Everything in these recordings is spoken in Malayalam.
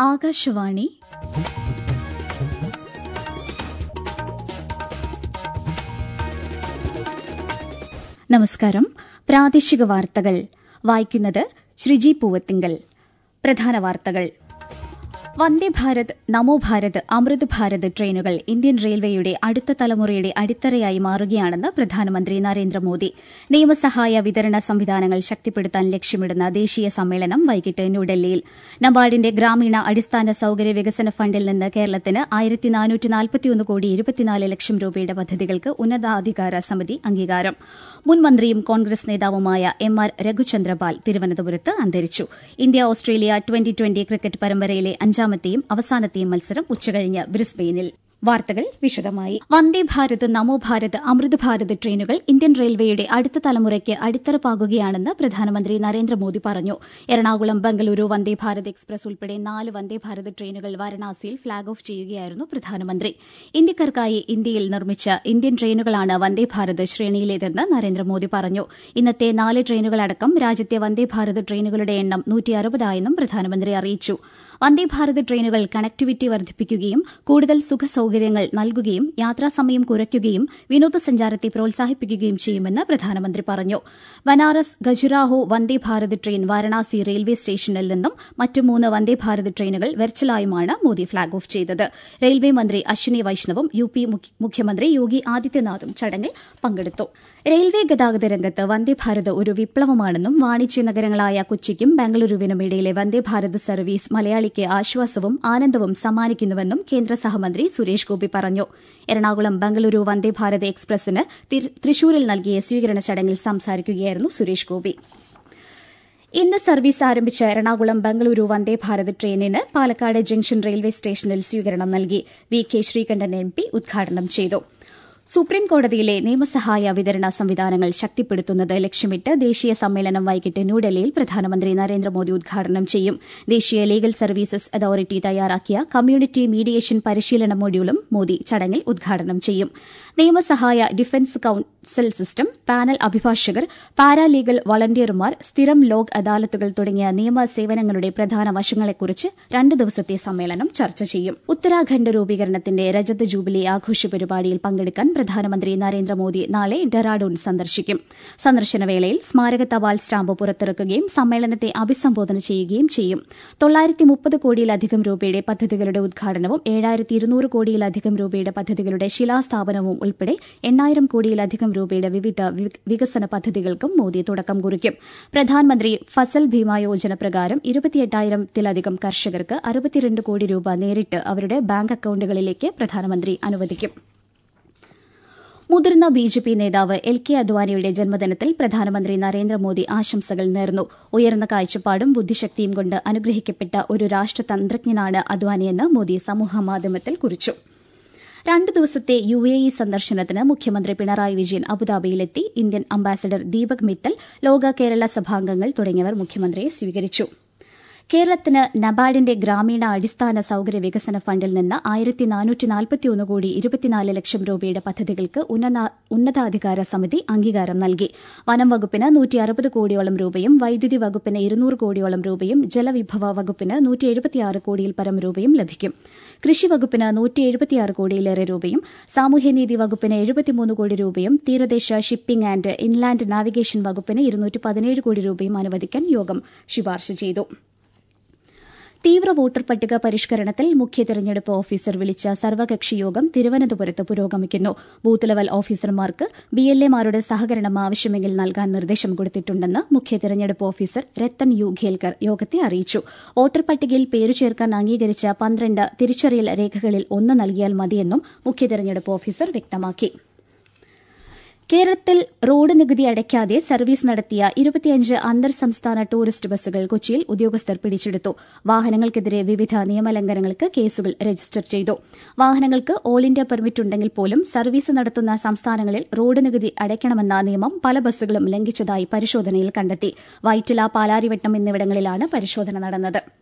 ആകാശവാണി നമസ്കാരം പ്രാദേശിക വാർത്തകൾ വായിക്കുന്നത് ശ്രീജി പൂവത്തിങ്കൽ പ്രധാന വാർത്തകൾ വന്ദേ ഭാരത് നമോ ഭാരത് അമൃത് ഭാരത് ട്രെയിനുകൾ ഇന്ത്യൻ റെയിൽവേയുടെ അടുത്ത തലമുറയുടെ അടിത്തറയായി മാറുകയാണെന്ന് പ്രധാനമന്ത്രി നരേന്ദ്രമോദി നിയമസഹായ വിതരണ സംവിധാനങ്ങൾ ശക്തിപ്പെടുത്താൻ ലക്ഷ്യമിടുന്ന ദേശീയ സമ്മേളനം വൈകിട്ട് ന്യൂഡൽഹിയിൽ നബാർഡിന്റെ ഗ്രാമീണ അടിസ്ഥാന സൌകര്യ വികസന ഫണ്ടിൽ നിന്ന് കേരളത്തിന് കോടി ഇരുപത്തിനാല് ലക്ഷം രൂപയുടെ പദ്ധതികൾക്ക് ഉന്നതാധികാര സമിതി അംഗീകാരം മുൻ മന്ത്രിയും കോൺഗ്രസ് നേതാവുമായ എം ആർ രഘുചന്ദ്രപാൽ തിരുവനന്തപുരത്ത് അന്തരിച്ചു India Australia twenty twenty cricket പരമ്പരയിലെ അഞ്ചാമത്തെയും അവസാനത്തെയും മത്സരം ഉച്ചകഴിഞ്ഞ് ബ്രിസ്ബെയിനിൽ വാർത്തകൾ വിശദമായി വന്ദേ ഭാരത് നമോ ഭാരത് അമൃത് ഭാരത് ട്രെയിനുകൾ ഇന്ത്യൻ റെയിൽവേയുടെ അടുത്ത തലമുറയ്ക്ക് അടിത്തറ പാകുകയാണെന്ന് പ്രധാനമന്ത്രി നരേന്ദ്രമോദി പറഞ്ഞു എറണാകുളം ബംഗളൂരു വന്ദേ ഭാരത് എക്സ്പ്രസ് ഉൾപ്പെടെ നാല് വന്ദേ ഭാരത് ട്രെയിനുകൾ വാരണാസിയിൽ ഫ്ളാഗ് ഓഫ് ചെയ്യുകയായിരുന്നു പ്രധാനമന്ത്രി ഇന്ത്യക്കാർക്കായി ഇന്ത്യയിൽ നിർമ്മിച്ച ഇന്ത്യൻ ട്രെയിനുകളാണ് വന്ദേ ഭാരത് ശ്രേണിയിലേതെന്ന് നരേന്ദ്രമോദി പറഞ്ഞു ഇന്നത്തെ നാല് ട്രെയിനുകളടക്കം രാജ്യത്തെ വന്ദേ ഭാരത് ട്രെയിനുകളുടെ എണ്ണം നൂറ്റിയറുപതായെന്നും പ്രധാനമന്ത്രി അറിയിച്ചു വന്ദേ ഭാരത് ട്രെയിനുകൾ കണക്ടിവിറ്റി വർദ്ധിപ്പിക്കുകയും കൂടുതൽ സുഖസൌകര്യങ്ങൾ നൽകുകയും യാത്രാസമയം കുറയ്ക്കുകയും വിനോദസഞ്ചാരത്തെ പ്രോത്സാഹിപ്പിക്കുകയും ചെയ്യുമെന്ന് പ്രധാനമന്ത്രി പറഞ്ഞു ബനാറസ് ഖജുരാഹോ വന്ദേ ഭാരത് ട്രെയിൻ വാരണാസി റെയിൽവേ സ്റ്റേഷനിൽ നിന്നും മറ്റ് മൂന്ന് വന്ദേ ഭാരത് ട്രെയിനുകൾ വെർച്വലായുമാണ് മോദി ഫ്ളാഗ് ഓഫ് ചെയ്തത് റെയിൽവേ മന്ത്രി അശ്വിനി വൈഷ്ണവും യു പി മുഖ്യമന്ത്രി യോഗി ആദിത്യനാഥും ചടങ്ങിൽ പങ്കെടുത്തു റെയിൽവേ ഗതാഗത രംഗത്ത് വന്ദേ ഭാരത് ഒരു വിപ്ലവമാണെന്നും വാണിജ്യ നഗരങ്ങളായ കൊച്ചിക്കും ബംഗളൂരുവിനും ഇടയിലെ വന്ദേ ഭാരത് സർവീസ് മലയാളിക്ക് ആശ്വാസവും ആനന്ദവും സമ്മാനിക്കുന്നുവെന്നും കേന്ദ്ര സഹമന്ത്രി സുരേഷ് ഗോപി പറഞ്ഞു എറണാകുളം ബംഗളൂരു വന്ദേ ഭാരത് എക്സ്പ്രസിന് തൃശൂരിൽ നൽകിയ സ്വീകരണ ചടങ്ങിൽ സംസാരിക്കുകയായിരുന്നു സുരേഷ് ഗോപി ഇന്ന് സർവീസ് ആരംഭിച്ച എറണാകുളം ബംഗളൂരു വന്ദേ ഭാരത് ട്രെയിനിന് പാലക്കാട് ജംഗ്ഷൻ റെയിൽവേ സ്റ്റേഷനിൽ സ്വീകരണം നൽകി V K Sreekandan M P ഉദ്ഘാടനം ചെയ്തു സുപ്രീം കോടതിയിലെ നിയമസഹായ വിതരണ സംവിധാനങ്ങൾ ശക്തിപ്പെടുത്തുന്നത് ലക്ഷ്യമിട്ട് ദേശീയ സമ്മേളനം വൈകിട്ട് ന്യൂഡൽഹിയിൽ പ്രധാനമന്ത്രി നരേന്ദ്രമോദി ഉദ്ഘാടനം ചെയ്യും ദേശീയ ലീഗൽ സർവീസസ് അതോറിറ്റി തയ്യാറാക്കിയ കമ്മ്യൂണിറ്റി മീഡിയേഷൻ പരിശീലന മൊഡ്യൂളും മോദി ചടങ്ങിൽ ഉദ്ഘാടനം ചെയ്യും നിയമസഹായ defence council system panel paralegal പാരാലീഗൽ വളണ്ടിയർമാർ സ്ഥിരം ലോക് അദാലത്തുകൾ തുടങ്ങിയ നിയമ സേവനങ്ങളുടെ പ്രധാന വശങ്ങളെക്കുറിച്ച് രണ്ട് ദിവസത്തെ സമ്മേളനം ചർച്ച ചെയ്യും ഉത്തരാഖണ്ഡ് രൂപീകരണത്തിന്റെ രജത ജൂബിലി ആഘോഷ പരിപാടിയിൽ പങ്കെടുക്കാൻ പ്രധാനമന്ത്രി നരേന്ദ്രമോദി നാളെ ഡെറാഡൂൺ സന്ദർശിക്കും സന്ദർശനവേളയിൽ സ്മാരക തപാൽ സ്റ്റാമ്പ് പുറത്തിറക്കുകയും സമ്മേളനത്തെ അഭിസംബോധന ചെയ്യുകയും ചെയ്യും തൊള്ളായിരത്തി മുപ്പത് കോടിയിലധികം രൂപയുടെ പദ്ധതികളുടെ ഉദ്ഘാടനവും ഏഴായിരത്തി ഇരുന്നൂറ് കോടിയിലധികം രൂപയുടെ പദ്ധതികളുടെ ശിലാസ്ഥാപനവും ഉൾപ്പെടെ എണ്ണായിരം കോടിയിലധികം രൂപയുടെ വിവിധ വികസന പദ്ധതികൾക്കും മോദി തുടക്കം കുറിക്കും പ്രധാനമന്ത്രി ഫസൽ ഭീമ യോജന പ്രകാരം ഇരുപത്തിയെട്ടായിരത്തിലധികം കർഷകർക്ക് അറുപത്തിരണ്ട് കോടി രൂപ നേരിട്ട് അവരുടെ ബാങ്ക് അക്കൌണ്ടുകളിലേക്ക് പ്രധാനമന്ത്രി അനുവദിക്കും മുതിർന്ന ബി ജെ പി നേതാവ് എൽ കെ അദ്വാനിയുടെ ജന്മദിനത്തിൽ പ്രധാനമന്ത്രി നരേന്ദ്രമോദി ആശംസകൾ നേർന്നു ഉയർന്ന കാഴ്ചപ്പാടും ബുദ്ധിശക്തിയും കൊണ്ട് അനുഗ്രഹിക്കപ്പെട്ട ഒരു രാഷ്ട്രതന്ത്രജ്ഞനാണ് അദ്വാനിയെന്ന് മോദി സമൂഹമാധ്യമത്തിൽ കുറിച്ചു രണ്ട് ദിവസത്തെ യു എ ഇ സന്ദർശനത്തിന് മുഖ്യമന്ത്രി പിണറായി വിജയൻ അബുദാബിയിലെത്തി ഇന്ത്യൻ അംബാസഡർ ദീപക് മിത്തൽ ലോക കേരള സഭാംഗങ്ങൾ തുടങ്ങിയവർ മുഖ്യമന്ത്രിയെ സ്വീകരിച്ചു കേരളത്തിന് നബാർഡിന്റെ ഗ്രാമീണ അടിസ്ഥാന സൌകര്യ വികസന ഫണ്ടിൽ നിന്ന് ആയിരത്തി നാനൂറ്റി നാൽപ്പത്തിയൊന്ന് കോടി ഇരുപത്തിനാല് ലക്ഷം രൂപയുടെ പദ്ധതികൾക്ക് ഉന്നതാധികാര സമിതി അംഗീകാരം നൽകി വനം വകുപ്പിന് നൂറ്റി അറുപത് കോടിയോളം രൂപയും വൈദ്യുതി വകുപ്പിന് ഇരുന്നൂറ് കോടിയോളം രൂപയും ജലവിഭവ വകുപ്പിന് നൂറ്റി എഴുപത്തിയാറ് കോടിയിൽ പരം രൂപയും ലഭിക്കും കൃഷി വകുപ്പിന് നൂറ്റി എഴുപത്തിയാറ് കോടിയിലേറെ രൂപയും സാമൂഹ്യനീതി വകുപ്പിന് എഴുപത്തിമൂന്ന് കോടി രൂപയും തീരദേശ ഷിപ്പിംഗ് ആൻഡ് ഇൻലാൻഡ് നാവിഗേഷൻ വകുപ്പിന് ഇരുന്നൂറ്റി പതിനേഴ് കോടി രൂപയും അനുവദിക്കാൻ യോഗം ശുപാർശ ചെയ്തു തീവ്ര വോട്ടർ പട്ടിക പരിഷ്കരണത്തിൽ മുഖ്യ തെരഞ്ഞെടുപ്പ് ഓഫീസർ വിളിച്ച സർവകക്ഷി യോഗം തിരുവനന്തപുരത്ത് പുരോഗമിക്കുന്നു ബൂത്ത് ലെവൽ ഓഫീസർമാർക്ക് ബി എൽ എമാരുടെ സഹകരണം ആവശ്യമെങ്കിൽ നൽകാൻ നിർദ്ദേശം കൊടുത്തിട്ടുണ്ടെന്ന് മുഖ്യ തെരഞ്ഞെടുപ്പ് ഓഫീസർ രത്തൻ യു ഖേൽക്കർ യോഗത്തെ അറിയിച്ചു വോട്ടർ പട്ടികയിൽ പേരു ചേർക്കാൻ അംഗീകരിച്ച പന്ത്രണ്ട് തിരിച്ചറിയൽ രേഖകളിൽ ഒന്ന് നൽകിയാൽ മതിയെന്നും മുഖ്യ തെരഞ്ഞെടുപ്പ് ഓഫീസർ വ്യക്തമാക്കി കേരളത്തിൽ റോഡ് നികുതി അടയ്ക്കാതെ സർവീസ് നടത്തിയ ഇരുപത്തിയഞ്ച് അന്തർ സംസ്ഥാന ടൂറിസ്റ്റ് ബസ്സുകൾ കൊച്ചിയിൽ ഉദ്യോഗസ്ഥർ പിടിച്ചെടുത്തു വാഹനങ്ങൾക്കെതിരെ വിവിധ നിയമലംഘനങ്ങൾക്ക് കേസുകൾ രജിസ്റ്റർ ചെയ്തു വാഹനങ്ങൾക്ക് ഓൾ ഇന്ത്യ പെർമിറ്റ് ഉണ്ടെങ്കിൽ പോലും സർവീസ് നടത്തുന്ന സംസ്ഥാനങ്ങളിൽ റോഡ് നികുതി അടയ്ക്കണമെന്ന നിയമം പല ബസ്സുകളും ലംഘിച്ചതായി പരിശോധനയിൽ കണ്ടെത്തി വൈറ്റില പാലാരിവട്ടം എന്നിവിടങ്ങളിലാണ് പരിശോധന നടന്നത്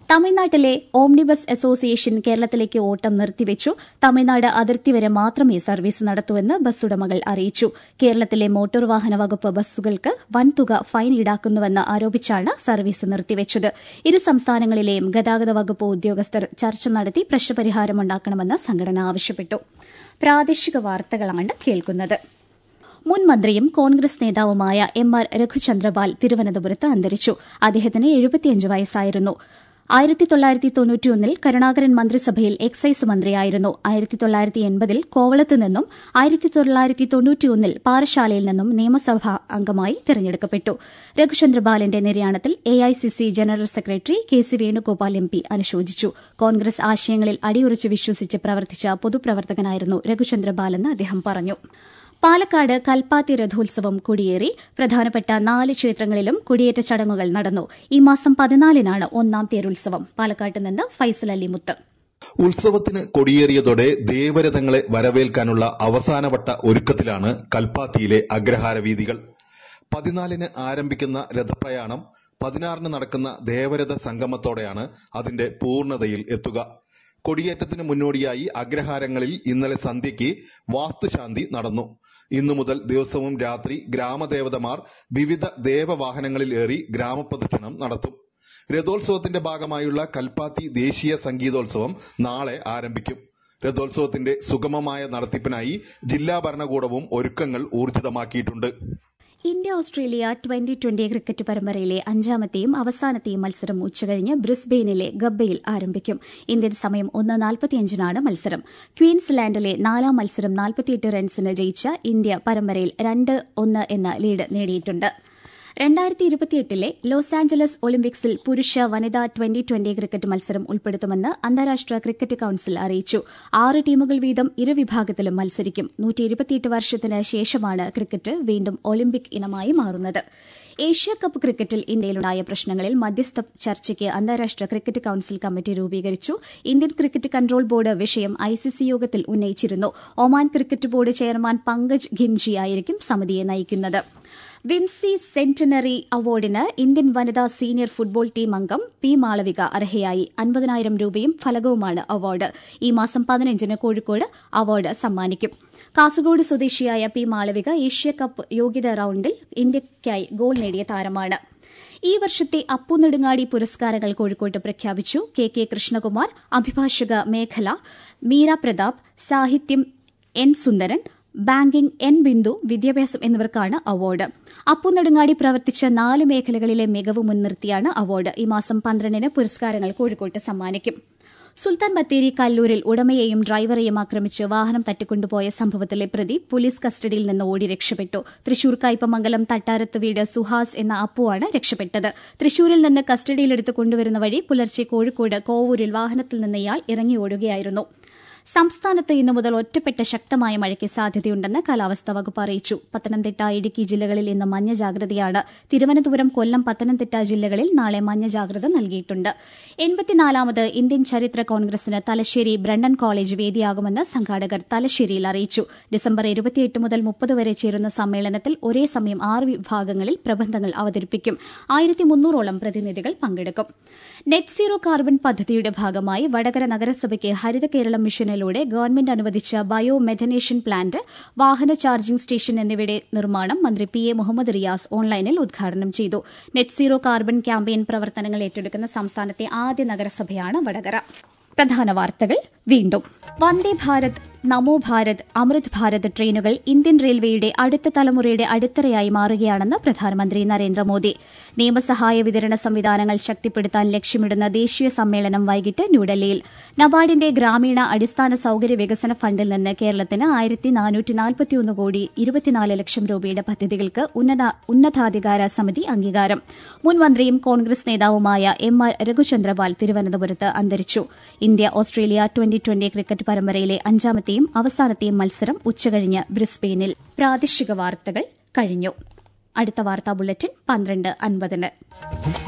തമിഴ്നാട്ടിലെ ഓംനിബസ് അസോസിയേഷൻ കേരളത്തിലേക്ക് ഓട്ടം നിർത്തിവച്ചു തമിഴ്നാട് അതിർത്തി വരെ മാത്രമേ സർവീസ് നടത്തൂവെന്ന് ബസ് ഉടമകൾ അറിയിച്ചു കേരളത്തിലെ മോട്ടോർ വാഹന വകുപ്പ് ബസ്സുകൾക്ക് വൻതുക ഫൈൻ ഈടാക്കുന്നുവെന്ന് ആരോപിച്ചാണ് സർവീസ് നിർത്തിവച്ചത് ഇരു സംസ്ഥാനങ്ങളിലെയും ഗതാഗത വകുപ്പ് ഉദ്യോഗസ്ഥർ ചർച്ച നടത്തി പ്രശ്നപരിഹാരമുണ്ടാക്കണമെന്ന് സംഘടന ആവശ്യപ്പെട്ടു പ്രാദേശിക വാർത്തകളാണ് കേൾക്കുന്നത് മുൻ മന്ത്രിയും കോൺഗ്രസ് നേതാവുമായ എം ആർ രഘുചന്ദ്രപാൽ തിരുവനന്തപുരത്ത് അന്തരിച്ചു അദ്ദേഹത്തിന് എഴുപത്തിയഞ്ച് വയസ്സായിരുന്നു ആയിരത്തി തൊള്ളായിരത്തി തൊണ്ണൂറ്റിയൊന്നിൽ കരുണാകരൻ മന്ത്രിസഭയിൽ എക്സൈസ് മന്ത്രിയായിരുന്നു ആയിരത്തി തൊള്ളായിരത്തി എൺപതിൽ കോവളത്ത് നിന്നും ആയിരത്തി തൊള്ളായിരത്തി തൊണ്ണൂറ്റിയൊന്നിൽ പാറശാലയിൽ നിന്നും നിയമസഭാ അംഗമായി തെരഞ്ഞെടുക്കപ്പെട്ടു രഘുചന്ദ്രപാലിന്റെ നിര്യാണത്തിൽ AICC general secretary K C Venugopal M P അനുശോചിച്ചു കോൺഗ്രസ് ആശയങ്ങളിൽ അടിയുറച്ച് വിശ്വസിച്ച് പ്രവർത്തിച്ച പൊതുപ്രവർത്തകനായിരുന്നു രഘുചന്ദ്രപാലെന്ന് അദ്ദേഹം പറഞ്ഞു പാലക്കാട് കൽപ്പാത്തി രഥോത്സവം കൊടിയേറി പ്രധാനപ്പെട്ട നാല് ക്ഷേത്രങ്ങളിലും കൊടിയേറ്റ ചടങ്ങുകൾ നടന്നു ഈ മാസം പതിനാലിനാണ് ഒന്നാം തേരുത്സവം പാലക്കാട്ട് നിന്ന് ഫൈസൽ അലി മുത്ത് ഉത്സവത്തിന് കൊടിയേറിയതോടെ ദേവരഥങ്ങളെ വരവേൽക്കാനുള്ള അവസാനവട്ട ഒരുക്കത്തിലാണ് കൽപ്പാത്തിയിലെ അഗ്രഹാര വീതികൾ പതിനാലിന് ആരംഭിക്കുന്ന രഥപ്രയാണം പതിനാറിന് നടക്കുന്ന ദേവരഥ സംഗമത്തോടെയാണ് അതിന്റെ പൂർണ്ണതയിൽ എത്തുക കൊടിയേറ്റത്തിന് മുന്നോടിയായി അഗ്രഹാരങ്ങളിൽ ഇന്നലെ സന്ധ്യയ്ക്ക് വാസ്തുശാന്തി നടന്നു ഇന്നു മുതൽ ദിവസവും രാത്രി ഗ്രാമദേവതമാർ വിവിധ ദേവവാഹനങ്ങളിൽ ഏറി ഗ്രാമപ്രദക്ഷിണം നടത്തും രഥോത്സവത്തിന്റെ ഭാഗമായുള്ള കൽപ്പാത്തി ദേശീയ സംഗീതോത്സവം നാളെ ആരംഭിക്കും രഥോത്സവത്തിന്റെ സുഗമമായ നടത്തിപ്പിനായി ജില്ലാ ഭരണകൂടവും ഒരുക്കങ്ങൾ ഊർജിതമാക്കിയിട്ടുണ്ട് India Australia twenty twenty cricket പരമ്പരയിലെ അഞ്ചാമത്തെയും അവസാനത്തെയും മത്സരം ഉച്ചകഴിഞ്ഞ് ബ്രിസ്ബെയിനിലെ ഗബ്ബയിൽ ആരംഭിക്കും ഇന്ത്യൻ സമയം ഒന്ന് നാൽപ്പത്തിയഞ്ചിനാണ് മത്സരം ക്വീൻസ്ലാൻഡിലെ നാലാം മത്സരം നാൽപ്പത്തിയെട്ട് റൺസിന് ജയിച്ച ഇന്ത്യ പരമ്പരയിൽ രണ്ട് ഒന്ന് എന്ന ലീഡ് നേടിയിട്ടുണ്ട് രണ്ടായിരത്തി ഇരുപത്തിയെട്ടിലെ ലോസ് ആഞ്ചലസ് ഒളിമ്പിക്സിൽ പുരുഷ വനിതാ ട്വന്റി ട്വന്റി ക്രിക്കറ്റ് മത്സരം ഉൾപ്പെടുത്തുമെന്ന് അന്താരാഷ്ട്ര ക്രിക്കറ്റ് കൌൺസിൽ അറിയിച്ചു ആറ് ടീമുകൾ വീതം ഇരുവിഭാഗത്തിലും മത്സരിക്കും നൂറ്റി വർഷത്തിന് ശേഷമാണ് ക്രിക്കറ്റ് വീണ്ടും ഒളിമ്പിക് ഇനമായി മാറുന്നത് ഏഷ്യ കപ്പ് ക്രിക്കറ്റിൽ ഇന്ത്യയിലുണ്ടായ പ്രശ്നങ്ങളിൽ മധ്യസ്ഥ ചർച്ചയ്ക്ക് അന്താരാഷ്ട്ര ക്രിക്കറ്റ് കൌൺസിൽ കമ്മിറ്റി രൂപീകരിച്ചു ഇന്ത്യൻ ക്രിക്കറ്റ് കൺട്രോൾ ബോർഡ് വിഷയം ഐസിസി യോഗത്തിൽ ഉന്നയിച്ചിരുന്നു Oman cricket board chairman Pankaj Khimji ആയിരിക്കും സമിതിയെ നയിക്കുന്നത് വിംസി സെന്റിനറി അവാർഡിന് ഇന്ത്യൻ വനിതാ സീനിയർ ഫുട്ബോൾ ടീം അംഗം പി മാളവിക അർഹയായി അൻപതിനായിരം രൂപയും ഫലകവുമാണ് അവാർഡ് ഈ മാസം പതിനഞ്ചിന് കോഴിക്കോട് അവാർഡ് സമ്മാനിക്കും കാസർഗോഡ് സ്വദേശിയായ പി മാളവിക ഏഷ്യ കപ്പ് യോഗ്യതാ റൌണ്ടിൽ ഇന്ത്യയ്ക്കായി ഗോൾ നേടിയ താരമാണ് ഈ വർഷത്തെ അപ്പു നെടുങ്ങാടി പുരസ്കാരങ്ങൾ കോഴിക്കോട്ട് പ്രഖ്യാപിച്ചു കെ കെ കൃഷ്ണകുമാർ അഭിഭാഷക മേഖല മീര പ്രതാപ് സാഹിത്യം N Sundaran banking N Bindu വിദ്യാഭ്യാസം എന്നിവർക്കാണ് അവാർഡ് അപ്പുനെടുങ്ങാടി പ്രവർത്തിച്ച നാല് മേഖലകളിലെ മികവ് മുൻനിർത്തിയാണ് അവാർഡ് ഈ മാസം പന്ത്രണ്ടിന് പുരസ്കാരങ്ങൾ കോഴിക്കോട്ട് സമ്മാനിക്കും സുൽത്താൻ ബത്തേരി കല്ലൂരിൽ ഉടമയെയും ഡ്രൈവറെയും ആക്രമിച്ച് വാഹനം തട്ടിക്കൊണ്ടുപോയ സംഭവത്തിലെ പ്രതി പോലീസ് കസ്റ്റഡിയിൽ നിന്ന് ഓടി രക്ഷപ്പെട്ടു തൃശൂർ കയ്പമംഗലം തട്ടാരത്ത് വീട് സുഹാസ് എന്ന അപ്പുവാണ് രക്ഷപ്പെട്ടത് തൃശൂരിൽ നിന്ന് കസ്റ്റഡിയിലെടുത്ത് കൊണ്ടുവരുന്ന വഴി പുലർച്ചെ കോഴിക്കോട് കോവൂരിൽ വാഹനത്തിൽ നിന്ന് ഇയാൾ ഇറങ്ങി ഓടുകയായിരുന്നു സംസ്ഥാനത്ത് ഇന്നു മുതൽ ഒറ്റപ്പെട്ട ശക്തമായ മഴയ്ക്ക് സാധ്യതയുണ്ടെന്ന് കാലാവസ്ഥാ വകുപ്പ് അറിയിച്ചു പത്തനംതിട്ട ഇടുക്കി ജില്ലകളിൽ ഇന്ന് മഞ്ഞ ജാഗ്രതയാണ് തിരുവനന്തപുരം കൊല്ലം പത്തനംതിട്ട ജില്ലകളിൽ നാളെ മഞ്ഞ ജാഗ്രത നൽകിയിട്ടുണ്ട് എൺപത്തിനാലാമത് ഇന്ത്യൻ ചരിത്ര കോൺഗ്രസിന് തലശ്ശേരി ബ്രണ്ടൻ കോളേജ് വേദിയാകുമെന്ന് സംഘാടകർ തലശ്ശേരിയിൽ അറിയിച്ചു ഡിസംബർ ഇരുപത്തിയെട്ട് മുതൽ മുപ്പത് വരെ ചേരുന്ന സമ്മേളനത്തിൽ ഒരേ സമയം ആറ് വിഭാഗങ്ങളിൽ പ്രബന്ധങ്ങൾ അവതരിപ്പിക്കും ആയിരത്തി മുന്നൂറോളം പ്രതിനിധികൾ പങ്കെടുക്കും നെറ്റ് സീറോ കാർബൺ പദ്ധതിയുടെ ഭാഗമായി വടകര നഗരസഭയ്ക്ക് ഹരിത കേരളം മിഷനിലൂടെ ഗവൺമെന്റ് അനുവദിച്ച ബയോ മെഥനേഷൻ പ്ലാന്റ് വാഹന ചാർജിംഗ് സ്റ്റേഷൻ എന്നിവയുടെ നിർമ്മാണം മന്ത്രി പി എ മുഹമ്മദ് റിയാസ് ഓൺലൈനിൽ ഉദ്ഘാടനം ചെയ്തു നെറ്റ് സീറോ കാർബൺ ക്യാമ്പയിൻ പ്രവർത്തനങ്ങൾ ഏറ്റെടുക്കുന്ന സംസ്ഥാനത്തെ ആദ്യ നഗരസഭയാണ് വടകര പ്രധാന വാർത്തകൾ വീണ്ടും വന്ദേ ഭാരത് നമോ ഭാരത് അമൃത് ഭാരത് ട്രെയിനുകൾ ഇന്ത്യൻ റെയിൽവേയുടെ അടുത്ത തലമുറയുടെ അടിത്തറയായി മാറുകയാണെന്ന് പ്രധാനമന്ത്രി നരേന്ദ്രമോദി നിയമസഹായ വിതരണ സംവിധാനങ്ങൾ ശക്തിപ്പെടുത്താൻ ലക്ഷ്യമിടുന്ന ദേശീയ സമ്മേളനം വൈകിട്ട് ന്യൂഡൽഹിയിൽ നബാർഡിന്റെ ഗ്രാമീണ അടിസ്ഥാന സൌകര്യ വികസന ഫണ്ടിൽ നിന്ന് കേരളത്തിന് ആയിരത്തി നാനൂറ്റി നാൽപ്പത്തിയൊന്ന് കോടി ഇരുപത്തിനാല് ലക്ഷം രൂപയുടെ പദ്ധതികൾക്ക് ഉന്നതാധികാര സമിതി അംഗീകാരം മുൻ മന്ത്രിയും കോൺഗ്രസ് നേതാവുമായ എം ആർ രഘുചന്ദ്രപാൽ തിരുവനന്തപുരത്ത് അന്തരിച്ചു India Australia twenty twenty cricket പരമ്പരയിലെ അഞ്ചാമത്തെയും അവസാനത്തെയും മത്സരം ഉച്ചകഴിഞ്ഞ് ബ്രിസ്ബെയിനിൽ പ്രാദേശിക വാർത്തകൾ കഴിഞ്ഞു അടുത്ത വാർത്താ ബുള്ളറ്റിൻ പന്ത്രണ്ട് അൻപതിന്